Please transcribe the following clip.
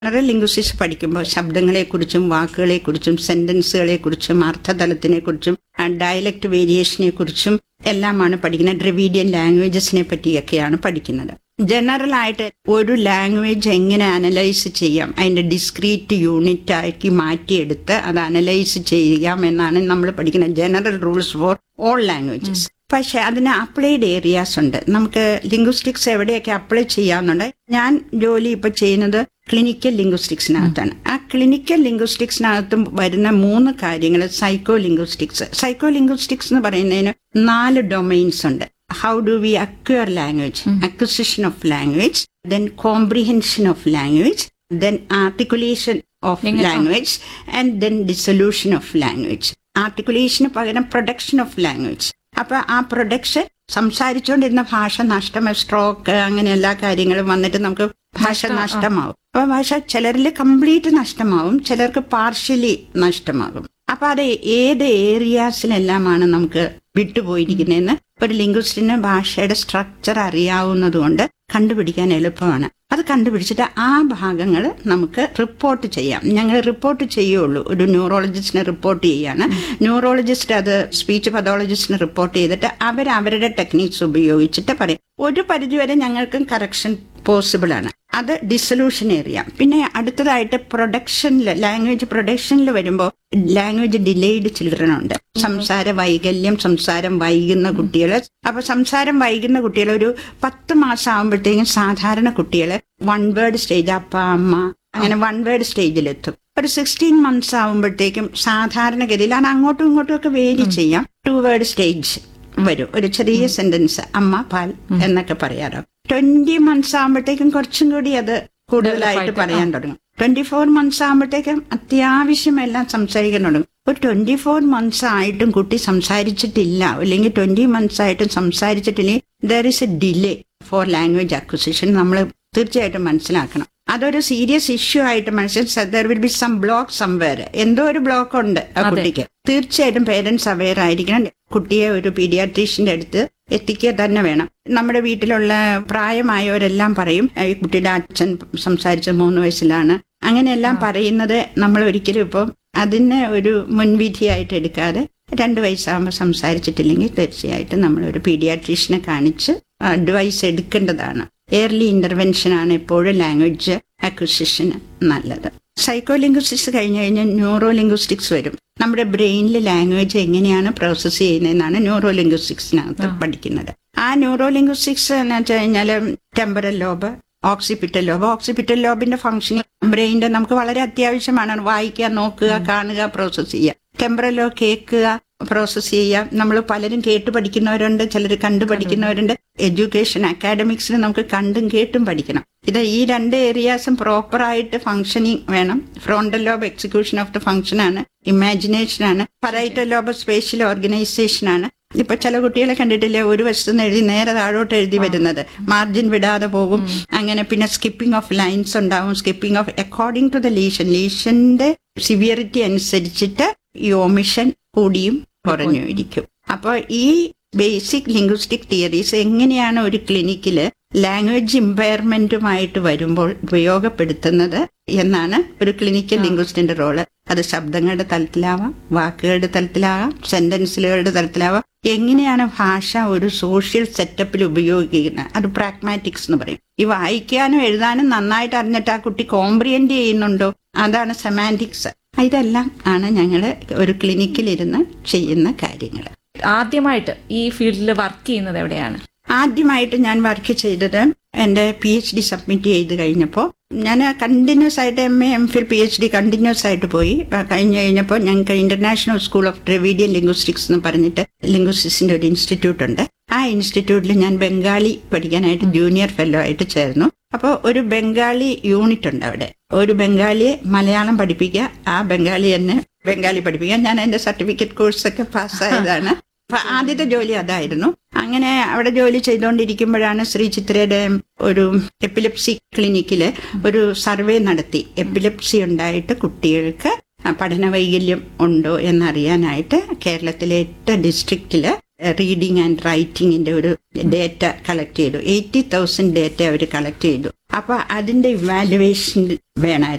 general linguistics പഠിക്കുമ്പോൾ ശബ്ദങ്ങളെക്കുറിച്ചും വാക്കുകളെക്കുറിച്ചും സെന്റൻസുകളെക്കുറിച്ചും അർത്ഥതലത്തിനെക്കുറിച്ചും dialect വേരിയേഷനെ കുറിച്ചും എല്ലാമാണ് പഠിക്കുന്നത് ഡ്രവീഡിയൻ ലാംഗ്വേജസിനെ പറ്റിയൊക്കെയാണ് പഠിക്കുന്നത് ജനറൽ ആയിട്ട് ഒരു ലാംഗ്വേജ് എങ്ങനെ അനലൈസ് ചെയ്യാം അതിന്റെ ഡിസ്ക്രീറ്റ് യൂണിറ്റ് ആക്കി മാറ്റിയെടുത്ത് അത് അനലൈസ് ചെയ്യാം എന്നാണ് നമ്മൾ പഠിക്കുന്ന general rules for all languages പക്ഷെ അതിന് അപ്ലൈഡ് ഏരിയാസ് ഉണ്ട് നമുക്ക് ലിംഗ്വിസ്റ്റിക്സ് എവിടെയൊക്കെ അപ്ലൈ ചെയ്യാവുന്നുണ്ട് ഞാൻ ജോലി ഇപ്പൊ ചെയ്യുന്നത് ക്ലിനിക്കൽ ലിംഗ്വിസ്റ്റിക്സിനകത്താണ് ആ ക്ലിനിക്കൽ ലിംഗ്വിസ്റ്റിക്സിനകത്തും വരുന്ന മൂന്ന് കാര്യങ്ങൾ സൈക്കോ ലിംഗ്വിസ്റ്റിക്സ് സൈക്കോ ലിംഗ്വിസ്റ്റിക്സ് എന്ന് പറയുന്നതിന് നാല് ഡൊമൈൻസ് ഉണ്ട് how do we acquire language acquisition of language then comprehension of language then articulation of language and then dissolution of language ആർട്ടിക്കുലേഷന് പകരം പ്രൊഡക്ഷൻ ഓഫ് ലാംഗ്വേജ് അപ്പൊ ആ പ്രൊഡക്ഷൻ സംസാരിച്ചുകൊണ്ടിരുന്ന ഭാഷ നഷ്ടമായി സ്ട്രോക്ക് അങ്ങനെ എല്ലാ കാര്യങ്ങളും വന്നിട്ട് നമുക്ക് ഭാഷ നഷ്ടമാവും അപ്പൊ ഭാഷ ചിലരിൽ കംപ്ലീറ്റ് നഷ്ടമാവും ചിലർക്ക് പാർഷ്യലി നഷ്ടമാകും അപ്പൊ അത് ഏത് ഏരിയാസിലെല്ലാമാണ് നമുക്ക് വിട്ടുപോയിരിക്കുന്നതെന്ന് ഒരു ലിംഗ്വിസ്റ്റിന് ഭാഷയുടെ സ്ട്രക്ചർ അറിയാവുന്നതുകൊണ്ട് കണ്ടുപിടിക്കാൻ എളുപ്പമാണ് അത് കണ്ടുപിടിച്ചിട്ട് ആ ഭാഗങ്ങൾ നമുക്ക് റിപ്പോർട്ട് ചെയ്യാം ഞങ്ങൾ റിപ്പോർട്ട് ചെയ്യുള്ളൂ ഒരു ന്യൂറോളജിസ്റ്റിനെ റിപ്പോർട്ട് ചെയ്യാണ് ന്യൂറോളജിസ്റ്റ് അത് സ്പീച്ച് പതോളജിസ്റ്റിന് റിപ്പോർട്ട് ചെയ്തിട്ട് അവർ അവരുടെ ടെക്നിക്സ് ഉപയോഗിച്ചിട്ട് പറയും ഒരു പരിധിവരെ ഞങ്ങൾക്കും കറക്ഷൻ പോസിബിൾ ആണ് അത് ഡിസൊല്യൂഷൻ ഏരിയ പിന്നെ അടുത്തതായിട്ട് പ്രൊഡക്ഷനിൽ ലാംഗ്വേജ് പ്രൊഡക്ഷനിൽ വരുമ്പോൾ ലാംഗ്വേജ് ഡിലേഡ് ചിൽഡ്രൻ ഉണ്ട് സംസാര വൈകല്യം സംസാരം വൈകുന്ന കുട്ടികൾ അപ്പൊ സംസാരം വൈകുന്ന കുട്ടികൾ ഒരു പത്ത് മാസം ആകുമ്പോഴത്തേക്കും സാധാരണ കുട്ടികൾ വൺ വേർഡ് സ്റ്റേജ് അപ്പ അമ്മ അങ്ങനെ വൺ വേർഡ് സ്റ്റേജിലെത്തും ഒരു സിക്സ്റ്റീൻ മന്ത്സ് ആകുമ്പോഴത്തേക്കും സാധാരണഗതിയിൽ അത് അങ്ങോട്ടും ഇങ്ങോട്ടും ഒക്കെ വേരി ചെയ്യാം ടു വേർഡ് സ്റ്റേജ് വരും ഒരു ചെറിയ സെന്റൻസ് അമ്മ പാൽ എന്നൊക്കെ പറയാറോ ട്വന്റി മന്ത്സ് ആകുമ്പോഴത്തേക്കും കുറച്ചും കൂടി അത് കൂടുതലായിട്ട് പറയാൻ തുടങ്ങും ട്വന്റി ഫോർ മന്ത്സ് ആകുമ്പോഴത്തേക്കും അത്യാവശ്യം എല്ലാം സംസാരിക്കാൻ തുടങ്ങും ഒരു ട്വന്റി ഫോർ മന്ത്സ് ആയിട്ടും കുട്ടി സംസാരിച്ചിട്ടില്ല അല്ലെങ്കിൽ ട്വന്റി മന്ത്സ് ആയിട്ടും സംസാരിച്ചിട്ടില്ലെങ്കിൽ there is a delay for language acquisition നമ്മൾ തീർച്ചയായിട്ടും മനസ്സിലാക്കണം അതൊരു സീരിയസ് ഇഷ്യൂ ആയിട്ട് മനസ്സിൽ there will be some block somewhere എന്തോ ഒരു ബ്ലോക്ക് ഉണ്ട് ആ കുട്ടിക്ക് തീർച്ചയായിട്ടും പേരൻസ് അവെയർ ആയിരിക്കണം കുട്ടിയെ ഒരു പീഡിയാട്രീഷ്യന്റെ അടുത്ത് എത്തിക്കുക തന്നെ വേണം നമ്മുടെ വീട്ടിലുള്ള പ്രായമായവരെല്ലാം പറയും ഈ കുട്ടിയുടെ അച്ഛൻ സംസാരിച്ച മൂന്ന് വയസ്സിലാണ് അങ്ങനെയെല്ലാം പറയുന്നത് നമ്മൾ ഒരിക്കലും ഇപ്പം അതിനെ ഒരു മുൻവിധിയായിട്ട് എടുക്കാതെ രണ്ട് വയസ്സാകുമ്പോൾ സംസാരിച്ചിട്ടില്ലെങ്കിൽ തീർച്ചയായിട്ടും നമ്മൾ ഒരു പീഡിയാട്രീഷ്യനെ കാണിച്ച് അഡ്വൈസ് എടുക്കേണ്ടതാണ് എയർലി ഇന്റർവെൻഷൻ ആണ് എപ്പോഴും ലാംഗ്വേജ് അക്വിസിഷന് നല്ലത് സൈക്കോ ലിംഗ്വിസ്റ്റിക്സ് കഴിഞ്ഞ് കഴിഞ്ഞാൽ ന്യൂറോ ലിംഗ്വിസ്റ്റിക്സ് വരും നമ്മുടെ ബ്രെയിനിൽ ലാംഗ്വേജ് എങ്ങനെയാണ് പ്രോസസ്സ് ചെയ്യുന്നതെന്നാണ് ന്യൂറോ ലിംഗ്വിസ്റ്റിക്സിനകത്ത് പഠിക്കുന്നത് ആ ന്യൂറോ ലിംഗ്വിസ്റ്റിക്സ് എന്ന് വെച്ച് കഴിഞ്ഞാൽ temporal lobe occipital lobe occipital ലോബിന്റെ ഫംഗ്ഷൻ ബ്രെയിനിന്റെ നമുക്ക് വളരെ അത്യാവശ്യമാണ് വായിക്കുക നോക്കുക കാണുക പ്രോസസ്സ് ചെയ്യുക ടെമ്പറൽ ലോബ് കേൾക്കുക പ്രോസസ്സ് ചെയ്യാം നമ്മൾ പലരും കേട്ട് പഠിക്കുന്നവരുണ്ട് ചിലർ കണ്ടു പഠിക്കുന്നവരുണ്ട് എഡ്യൂക്കേഷൻ അക്കാഡമിക്സിൽ നമുക്ക് കണ്ടും കേട്ടും പഠിക്കണം ഇത് ഈ രണ്ട് ഏരിയാസും പ്രോപ്പറായിട്ട് ഫംഗ്ഷനിങ് വേണം frontal lobe execution of the function ആണ് ഇമാജിനേഷൻ ആണ് പറൈറ്റൽ ലോബ് സ്പേഷ്യൽ ഓർഗനൈസേഷൻ ആണ് ഇപ്പൊ ചില കുട്ടികളെ കണ്ടിട്ടില്ലേ ഒരു വശത്ത് നിന്ന് എഴുതി നേരെ താഴോട്ട് എഴുതി വരുന്നത് മാർജിൻ വിടാതെ പോകും അങ്ങനെ പിന്നെ സ്കിപ്പിംഗ് ഓഫ് ലൈൻസ് ഉണ്ടാവും skipping of according to the lesion ലീഷന്റെ സിവിയറിറ്റി അനുസരിച്ചിട്ട് ഈ ഒമിഷൻ കൂടിയും കുറഞ്ഞു ഇരിക്കും അപ്പോൾ ഈ ബേസിക് ലിംഗ്വിസ്റ്റിക് തിയറീസ് എങ്ങനെയാണ് ഒരു ക്ലിനിക്കില് ലാംഗ്വേജ് ഇമ്പയർമെന്റുമായിട്ട് വരുമ്പോൾ ഉപയോഗപ്പെടുത്തുന്നത് എന്നാണ് ഒരു ക്ലിനിക്കൽ ലിംഗ്വിസ്റ്റിന്റെ റോള് അത് ശബ്ദങ്ങളുടെ തലത്തിലാവാം വാക്കുകളുടെ തലത്തിലാവാം സെന്റൻസുകളുടെ തലത്തിലാവാം എങ്ങനെയാണ് ഭാഷ ഒരു സോഷ്യൽ സെറ്റപ്പിൽ ഉപയോഗിക്കുന്നത് അത് പ്രാഗ്മാറ്റിക്സ് എന്ന് പറയും ഈ വായിക്കാനും എഴുതാനും നന്നായിട്ട് അറിഞ്ഞിട്ട് ആ കുട്ടി കോംപ്രിയന്റ് ചെയ്യുന്നുണ്ടോ അതാണ് സെമാൻറ്റിക്സ് ഇതെല്ലാം ആണ് ഞങ്ങൾ ഒരു ക്ലിനിക്കിലിരുന്ന് ചെയ്യുന്ന കാര്യങ്ങൾ ആദ്യമായിട്ട് ഈ ഫീൽഡിൽ വർക്ക് ചെയ്യുന്നത് എവിടെയാണ് ആദ്യമായിട്ട് ഞാൻ വർക്ക് ചെയ്തത് എന്റെ പി എച്ച് ഡി സബ്മിറ്റ് ചെയ്ത് കഴിഞ്ഞപ്പോൾ ഞാൻ കണ്ടിന്യൂസ് ആയിട്ട് M A M phil P H D continues ആയിട്ട് പോയി കഴിഞ്ഞ് കഴിഞ്ഞപ്പോൾ ഞങ്ങൾക്ക് international school of Dravidian linguistics എന്ന് പറഞ്ഞിട്ട് ലിംഗ്വിസ്റ്റിക്സിന്റെ ഒരു ഇൻസ്റ്റിറ്റ്യൂട്ട് ഉണ്ട് ആ ഇൻസ്റ്റിറ്റ്യൂട്ടിൽ ഞാൻ ബംഗാളി പഠിക്കാനായിട്ട് ജൂനിയർ ഫെല്ലോ ആയിട്ട് ചേർന്നു അപ്പോൾ ഒരു ബംഗാളി യൂണിറ്റ് ഉണ്ട് അവിടെ ഒരു ബംഗാളിയെ മലയാളം പഠിപ്പിക്കുക ആ ബംഗാളി എന്നെ ബംഗാളി പഠിപ്പിക്കുക ഞാൻ എന്റെ സർട്ടിഫിക്കറ്റ് കോഴ്സൊക്കെ പാസ്സായതാണ് അപ്പൊ ആദ്യത്തെ ജോലി അതായിരുന്നു അങ്ങനെ അവിടെ ജോലി ചെയ്തുകൊണ്ടിരിക്കുമ്പോഴാണ് ശ്രീ ചിത്രയുടെ ഒരു എപ്പിലെപ്സി ക്ലിനിക്കില് ഒരു സർവേ നടത്തി എപ്പിലെപ്സി ഉണ്ടായിട്ട് കുട്ടികൾക്ക് പഠന വൈകല്യം ഉണ്ടോ എന്നറിയാനായിട്ട് കേരളത്തിലെ എട്ട് ഡിസ്ട്രിക്റ്റില് റീഡിങ് ആൻഡ് റൈറ്റിംഗിന്റെ ഒരു ഡേറ്റ കളക്ട് ചെയ്തു എയ്റ്റി തൗസൻഡ് ഡേറ്റ അവർ കളക്ട് ചെയ്തു അപ്പൊ അതിന്റെ ഇവാലുവേഷൻ വേണമായിരുന്നു